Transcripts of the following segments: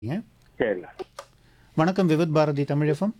ஏங்க? சரிங்க வணக்கம் விவித் பாரதி தமிழகம்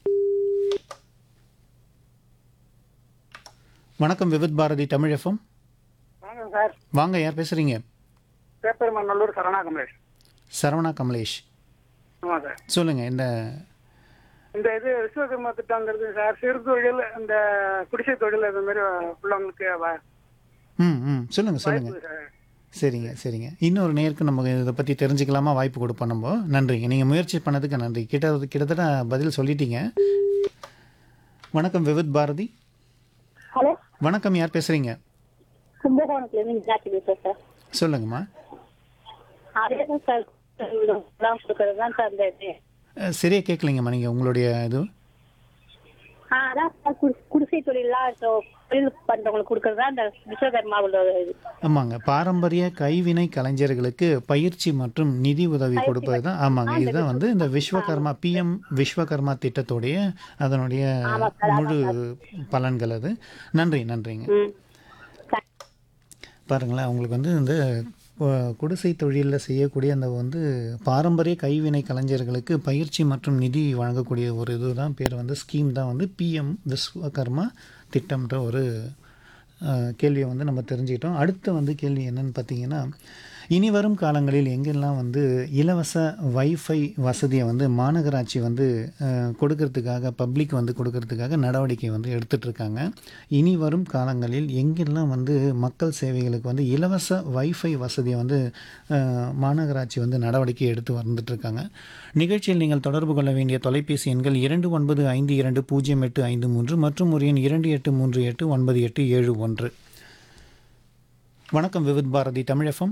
வணக்கம் விவித் பாரதி தமிழகம் வணக்கம் சார் வாங்க யார் பேசுறீங்க பேப்பெருமாள் நல்லூர் சரணா கமலேஷ் சரவணா கமலேஷ் ஆமாம் சார் சொல்லுங்க இந்த இந்த இது விஸ்வகர்மா திட்டங்கிறது சார் சிறு தொழில் இந்த குடிசை தொழில் இது மாதிரி உள்ளவங்களுக்கு வ- ம் ம் சொல்லுங்க சொல்லுங்க வாய்ப்பு சார் சரிங்க சரிங்க இன்னொரு நேருக்கு நம்ம இதை பற்றி தெரிஞ்சுக்கலாமா வாய்ப்பு கொடுப்போம் நம்ம நன்றிங்க நீங்கள் முயற்சி பண்ணதுக்கு நன்றி கிட்ட கிட்டத்தட்ட பதில் சொல்லிட்டீங்க வணக்கம் விவித் பாரதி ஹலோ வணக்கம் யார் பேசுகிறீங்க கும்பகோணத்துலேருந்து மீனாட்சி பேசுகிறேன் சார் சொல்லுங்கம்மா அதே தான் சார் எல்லாம் கொடுக்கறது தான் சார் இந்த இது அஹ், சரியா கேட்கலைங்கம்மா நீங்கள் உங்களுடைய இது ஆ அதான் சார் குடி- குடிசை தொழிலாம் இப்போ தொழில் பண்ணுறவங்களுக்கு கொடுக்கறது தான் இந்த விஸ்வகர்மாவோட இது ஆமாங்க பாரம்பரிய கைவினை கலைஞர்களுக்கு பயிற்சி மற்றும் நிதி உதவி கொடுப்பது தான் ஆமாங்க இதுதான் வந்து இந்த விஸ்வகர்மா பிஎம் விஸ்வகர்மா திட்டத்துடைய அதனுடைய முழு பலன்கள் அது நன்றி நன்றிங்க ம் பாருங்களேன் அவங்களுக்கு வந்து இந்த அஹ், குடிசை தொழிலில் செய்யக்கூடிய அந்த வந்து பாரம்பரிய கைவினை கலைஞர்களுக்கு பயிற்சி மற்றும் நிதி வழங்கக்கூடிய ஒரு இதுதான் பேர் வந்து ஸ்கீம் தான் வந்து பிஎம் விஸ்வகர்மா திட்டம்ன்ற ஒரு அஹ், கேள்வியை வந்து நம்ம தெரிஞ்சுக்கிட்டோம் அடுத்த வந்து கேள்வி என்னன்னு பார்த்தீங்கன்னா இனி வரும் காலங்களில் எங்கெல்லாம் வந்து இலவச வைஃபை வசதியை வந்து மாநகராட்சி வந்து அஹ், கொடுக்கறதுக்காக பப்ளிக் வந்து கொடுக்கறதுக்காக நடவடிக்கை வந்து எடுத்துட்டு இருக்காங்க இனி வரும் காலங்களில் எங்கெல்லாம் வந்து மக்கள் சேவைகளுக்கு வந்து இலவச வைஃபை வசதியை வந்து அஹ், மாநகராட்சி வந்து நடவடிக்கை எடுத்து வந்துட்டு இருக்காங்க நிகழ்ச்சியில் நீங்கள் தொடர்பு கொள்ள வேண்டிய தொலைபேசி எண்கள் இரண்டு ஒன்பது ஐந்து இரண்டு பூஜ்ஜியம் எட்டு ஐந்து மூன்று மற்றும் ஒரு எண் இரண்டு எட்டு மூன்று எட்டு ஒன்பது எட்டு ஏழு ஒன்று வணக்கம் விவித் பாரதி தமிழகம்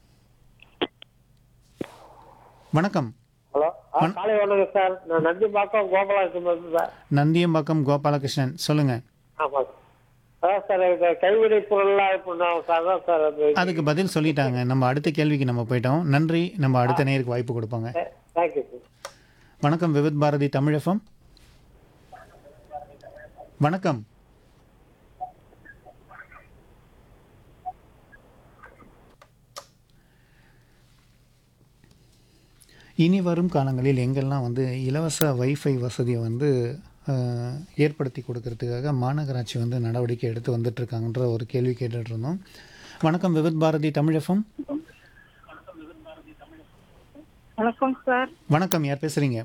வணக்கம் ஹலோ ஆ, காலை வணக்கம் சார் நான் நந்திம்பாக்கம் கோபாலகிருஷ்ணன் சார் நந்தியம்பாக்கம் கோபாலகிருஷ்ணன் சொல்லுங்க ஆமாம் சார் அதான் சார் இந்த கைவினை பொருள்லாம் இப்போ நான் சார் அதான் சார் அது அதுக்கு பதில் சொல்லிட்டாங்க நம்ம அடுத்த கேள்விக்கு நம்ம போயிட்டோம் நன்றி நம்ம அடுத்த நேருக்கு வாய்ப்பு கொடுப்போங்க தேங்க்யூ சார் வணக்கம் விவித் பாரதி தமிழகம் வணக்கம் இனி வரும் காலங்களில் எங்கெல்லாம் வந்து இலவச வைஃபை வசதியை வந்து அஹ், ஏற்படுத்தி கொடுக்கறதுக்காக மாநகராட்சி வந்து நடவடிக்கை எடுத்து வந்துட்டு இருக்காங்கன்ற ஒரு கேள்வி கேட்டுட்டு இருந்தோம் வணக்கம் விவித் பாரதி தமிழகம் வணக்கம் சார் வணக்கம் யார் பேசுறீங்க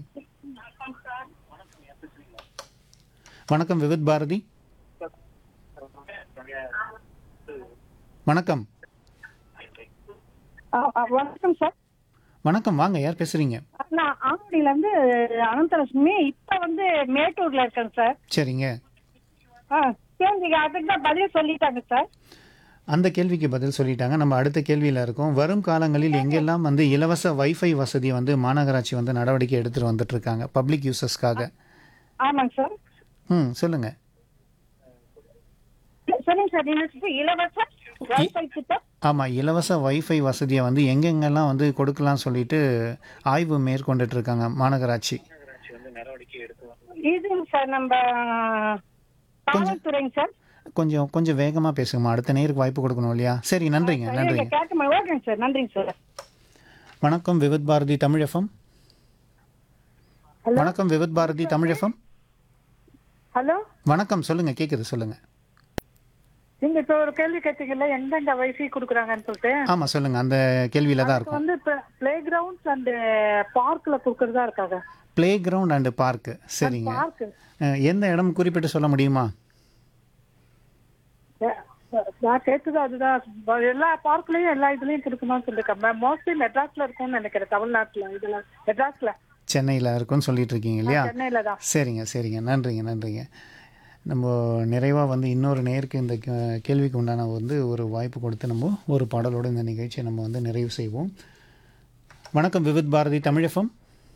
வணக்கம் விவித் பாரதி வணக்கம் வணக்கம் சார் வணக்கம் வாங்க யார் பேசுறீங்க நான் ஆவடியில இருந்து அனந்தலட்சுமி இப்ப வந்து மேட்டூர்ல இருக்கேன் சார் சரிங்க ஆ கேள்விக்கு அதுக்கு தான் பதில் சொல்லிட்டாங்க சார் அந்த கேள்விக்கு பதில் சொல்லிட்டாங்க நம்ம அடுத்த கேள்வியில் இருக்கோம் வரும் காலங்களில் எங்கெல்லாம் வந்து இலவச வைஃபை வசதியை வந்து மாநகராட்சி வந்து நடவடிக்கை எடுத்துட்டு வந்துட்டு இருக்காங்க பப்ளிக் யூசர்ஸ்க்காக ஆமாங்க சார் ம் சொல்லுங்க சரிங்க சார் நீங்க இலவச வைஃபை திட்டம் ஆமாம் இலவச வைஃபை வசதியை வந்து எங்கெங்கெல்லாம் வந்து கொடுக்கலாம் சொல்லிட்டு ஆய்வு மேற்கொண்டுட்டு இருக்காங்க மாநகராட்சி இதுங்க சார் நம்ம காவல்துறைங்க சார் கொஞ்சம் கொஞ்சம் வேகமாக பேசுங்கம்மா அடுத்த நேருக்கு வாய்ப்பு கொடுக்கணும் இல்லையா சரி நன்றிங்க நன்றிங்க கேட்க ஓகேங்க சார் நன்றிங்க சார் வணக்கம் விவித் பாரதி தமிழகம் வணக்கம் விவித் பாரதி தமிழகம் ஹலோ வணக்கம் சொல்லுங்க கேட்குது சொல்லுங்க நீங்க இப்ப ஒரு கேள்வி கேட்டீங்கல்ல எந்தெந்த வைஃபை கொடுக்குறாங்கன்னு சொல்லிட்டு ஆமாம் சொல்லுங்க அந்த கேள்வியில தான் இப்ப இருக்கும் வந்து பிளே கிரவுண்ட்ஸ் அண்ட் பார்க்ல கொடுக்கறதா இருக்காங்க ப்ளே கிரவுண்ட் அண்டு பார்க்கு சரிங்க பார்க் அஹ், எந்த இடம் குறிப்பிட்டு சொல்ல முடியுமா நான் கேட்டது அதுதான் எல்லா பார்க்லயும் எல்லா இதுலயும் கொடுக்கணும்னு சொல்லிருக்காங்க மோஸ்ட்லி மெட்ராஸ்ல இருக்கும்னு நினைக்கிறேன் தமிழ்நாட்டுல இதுல மெட்ராஸ்ல சென்னையில் இருக்குன்னு சொல்லிட்டு இருக்கீங்க இல்லையா சென்னையில தான் சரிங்க சரிங்க நன்றிங்க நன்றிங்க நம்ம நிறைவாக வந்து இன்னொரு நேருக்கு இந்த கே- கேள்விக்கு உண்டான வந்து ஒரு வாய்ப்பு கொடுத்து நம்ம ஒரு பாடலோட இந்த நிகழ்ச்சியை நம்ம வந்து நிறைவு செய்வோம் வணக்கம் விவித் பாரதி தமிழகம்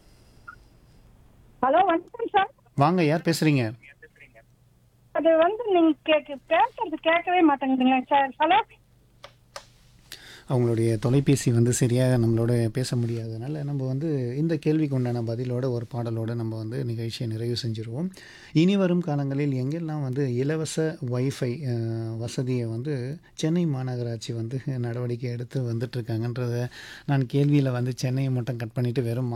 ஹலோ வணக்கம் சார் வாங்க யார் பேசுகிறீங்க அது வந்து நீங்க கேக்கு பேசுறது கேட்கவே மாட்டேங்குதுங்க சார் ஹலோ அவங்களுடைய தொலைபேசி வந்து சரியாக நம்மளோட பேச முடியாதனால நம்ம வந்து இந்த கேள்விக்கு உண்டான பதிலோட ஒரு பாடலோட நம்ம வந்து நிகழ்ச்சியை நிறைவு செஞ்சுருவோம் இனி வரும் காலங்களில் எங்கெல்லாம் வந்து இலவச வைஃபை அஹ், வசதியை வந்து சென்னை மாநகராட்சி வந்து நடவடிக்கை எடுத்து வந்துட்டுருக்காங்கன்றத நான் கேள்வியில் வந்து சென்னையை மட்டும் கட் பண்ணிவிட்டு வெறும்